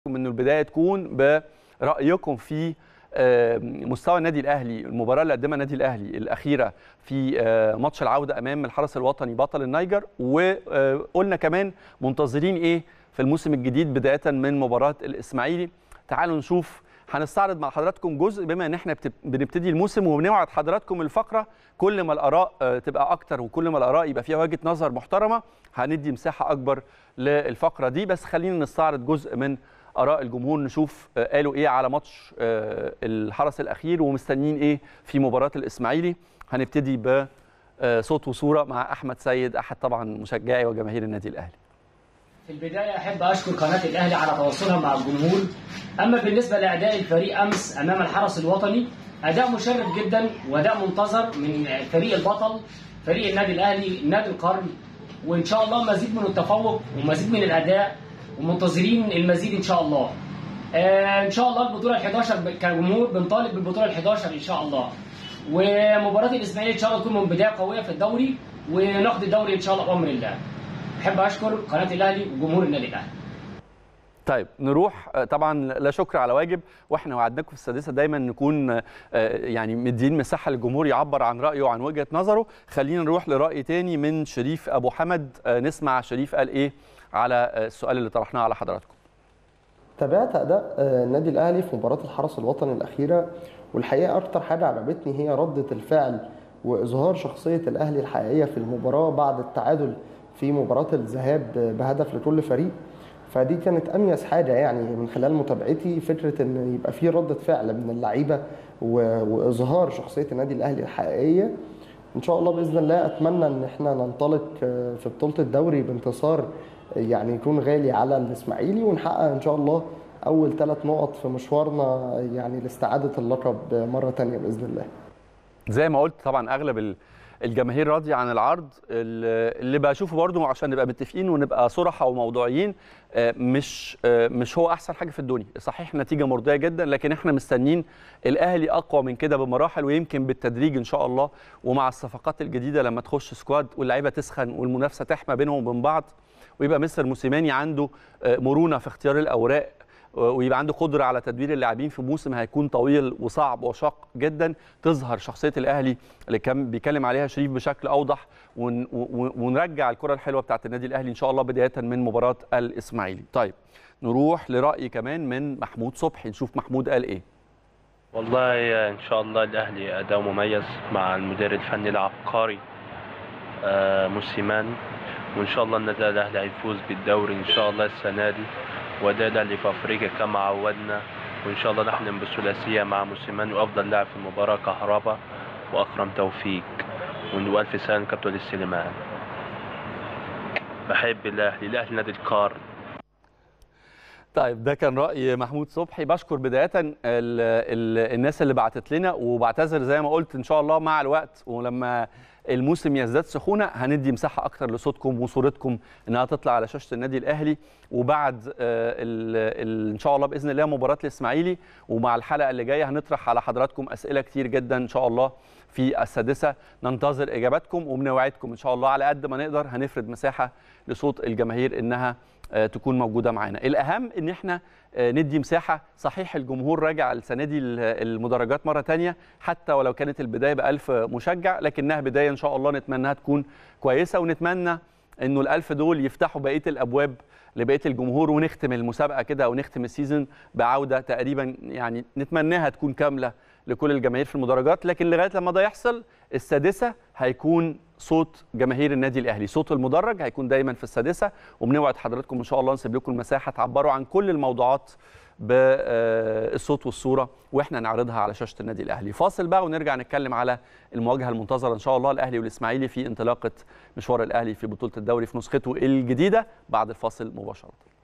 ان البدايه تكون برايكم في مستوى النادي الاهلي المباراه اللي قدمها النادي الاهلي الاخيره في ماتش العوده امام الحرس الوطني بطل النيجر وقلنا كمان منتظرين ايه في الموسم الجديد بدايه من مباراه الاسماعيلي تعالوا نشوف هنستعرض مع حضراتكم جزء بما ان احنا بنبتدي الموسم وبنوعد حضراتكم الفقره كل ما الاراء تبقى اكتر وكل ما الاراء يبقى فيها وجهه نظر محترمه هندي مساحه اكبر للفقره دي بس خلينا نستعرض جزء من اراء الجمهور نشوف قالوا ايه على ماتش الحرس الاخير ومستنيين ايه في مباراه الاسماعيلي هنبتدي بصوت وصوره مع احمد سيد احد طبعا مشجعي وجماهير النادي الاهلي في البداية أحب أشكر قناة الأهلي على تواصلها مع الجمهور أما بالنسبة لأداء الفريق أمس أمام الحرس الوطني أداء مشرف جدا وأداء منتظر من فريق البطل فريق النادي الأهلي نادي القرن وإن شاء الله مزيد من التفوق ومزيد من الأداء ومنتظرين المزيد إن شاء الله آه إن شاء الله البطولة ال 11 كجمهور بنطالب بالبطولة ال 11 إن شاء الله ومباراة الإسماعيلي إن شاء الله تكون من بداية قوية في الدوري وناخد الدوري إن شاء الله بأمر الله احب اشكر قناه الاهلي وجمهور النادي الاهلي طيب نروح طبعا لا شكر على واجب واحنا وعدناكم في السادسه دايما نكون يعني مدين مساحه للجمهور يعبر عن رايه وعن وجهه نظره خلينا نروح لراي تاني من شريف ابو حمد نسمع شريف قال ايه على السؤال اللي طرحناه على حضراتكم تابعت اداء النادي الاهلي في مباراه الحرس الوطني الاخيره والحقيقه اكتر حاجه عجبتني هي رده الفعل واظهار شخصيه الاهلي الحقيقيه في المباراه بعد التعادل في مباراة الذهاب بهدف لكل فريق فدي كانت اميز حاجه يعني من خلال متابعتي فكره ان يبقى في رده فعل من اللعيبه واظهار شخصيه النادي الاهلي الحقيقيه ان شاء الله باذن الله اتمنى ان احنا ننطلق في بطوله الدوري بانتصار يعني يكون غالي على الاسماعيلي ونحقق ان شاء الله اول ثلاث نقط في مشوارنا يعني لاستعاده اللقب مره ثانيه باذن الله زي ما قلت طبعا اغلب الجماهير راضيه عن العرض اللي بشوفه برضو عشان نبقى متفقين ونبقى صراحه وموضوعيين مش مش هو احسن حاجه في الدنيا صحيح نتيجه مرضيه جدا لكن احنا مستنيين الاهلي اقوى من كده بمراحل ويمكن بالتدريج ان شاء الله ومع الصفقات الجديده لما تخش سكواد واللعيبه تسخن والمنافسه تحمى بينهم وبين بعض ويبقى مستر موسيماني عنده مرونه في اختيار الاوراق ويبقى عنده قدره على تدوير اللاعبين في موسم هيكون طويل وصعب وشاق جدا تظهر شخصيه الاهلي اللي كان بيتكلم عليها شريف بشكل اوضح ونرجع الكره الحلوه بتاعت النادي الاهلي ان شاء الله بدايه من مباراه الاسماعيلي طيب نروح لراي كمان من محمود صبحي نشوف محمود قال ايه والله ان شاء الله الاهلي اداء مميز مع المدير الفني العبقري آه موسيمان وان شاء الله النادي الاهلي هيفوز بالدوري ان شاء الله السنه دي وده اللي في افريقيا كما عودنا وان شاء الله نحلم بالثلاثيه مع موسيمان وافضل لاعب في المباراه كهربا واكرم توفيق والف سنه كابتن السليمان بحب الاهلي الاهلي نادي القرن طيب ده كان راي محمود صبحي بشكر بدايه ال ال الناس اللي بعتت لنا وبعتذر زي ما قلت ان شاء الله مع الوقت ولما الموسم يزداد سخونه هندي مساحه اكتر لصوتكم وصورتكم انها تطلع على شاشه النادي الاهلي وبعد ال ال ان شاء الله باذن الله مباراه الاسماعيلي ومع الحلقه اللي جايه هنطرح على حضراتكم اسئله كتير جدا ان شاء الله في السادسه ننتظر اجاباتكم وبنوعدكم ان شاء الله على قد ما نقدر هنفرد مساحه لصوت الجماهير انها تكون موجوده معانا الاهم ان احنا ندي مساحه صحيح الجمهور راجع السنه دي المدرجات مره ثانيه حتى ولو كانت البدايه ب 1000 مشجع لكنها بدايه ان شاء الله نتمناها تكون كويسه ونتمنى انه ال1000 دول يفتحوا بقيه الابواب لبقيه الجمهور ونختم المسابقه كده او نختم السيزون بعوده تقريبا يعني نتمناها تكون كامله لكل الجماهير في المدرجات لكن لغايه لما ده يحصل السادسه هيكون صوت جماهير النادي الاهلي صوت المدرج هيكون دايما في السادسه وبنوعد حضراتكم ان شاء الله نسيب لكم المساحه تعبروا عن كل الموضوعات بالصوت والصوره واحنا نعرضها على شاشه النادي الاهلي فاصل بقى ونرجع نتكلم على المواجهه المنتظره ان شاء الله الاهلي والاسماعيلي في انطلاقه مشوار الاهلي في بطوله الدوري في نسخته الجديده بعد الفاصل مباشره